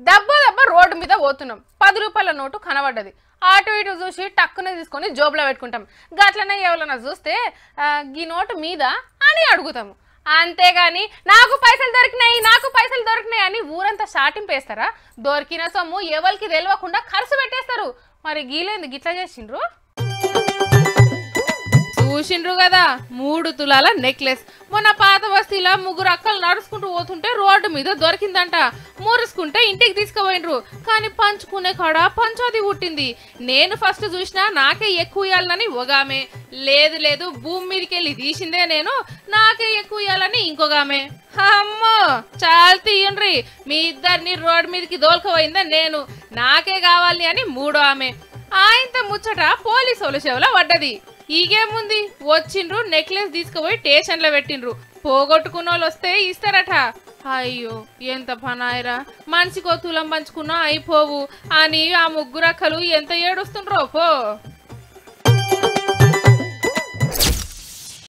దెబ్బ దెబ్బ రోడ్డు మీద పోతున్నాం పది రూపాయల నోటు కనబడ్డది అటు ఇటు చూసి టక్కున తీసుకొని జోబులో పెట్టుకుంటాం గట్లనే ఎవరైనా చూస్తే ఆ, గీ నోటు మీద అని అడుగుతాము అంతేగాని నాకు పైసలు దొరికినాయి నాకు పైసలు దొరికినాయి అని ఊరంతా షాటింపేస్తారా దొరికిన సొమ్ము ఎవరికి తెలియకుండా ఖర్చు పెట్టేస్తారు మరి గీలేంది గిట్లా చేసిండ్రు చూసిండ్రు కదా మూడు తులాల నెక్లెస్ మొన్న పాత బస్తీలో ముగ్గురు అక్కలు నడుచుకుంటూ పోతుంటే రోడ్డు మీద దొరికిందంట మురుసుకుంటే ఇంటికి తీసుకుపోయినరు కానీ పంచుకునే కాడ పంచాది పుట్టింది నేను ఫస్ట్ చూసినా నాకే ఎక్కువ ఇవ్వాలని ఒగామె లేదు లేదు భూమి మీదకి వెళ్ళి తీసిందే నేను నాకే ఎక్కువ ఇవ్వాలని ఇంకొగామె అమ్మో చాలా తీయండ్రి మీ ఇద్దరిని రోడ్డు మీదకి దోల్కపోయిందే నేను నాకే కావాలి అని మూడో ఆమె ఆయనతో ముచ్చట పోలీసు వాళ్ళ చెవులో పడ్డది ఈగేముంది వచ్చిండ్రు నెక్లెస్ తీసుకుపోయి స్టేషన్లో పెట్టిండ్రు పోగొట్టుకున్న వాళ్ళు వస్తే ఇస్తారట అయ్యో ఎంత పనాయరా మనిషికో తులం పంచుకున్నా అయిపోవు అని ఆ ముగ్గురు అక్కలు ఎంత ఏడుస్తుండ్రో పో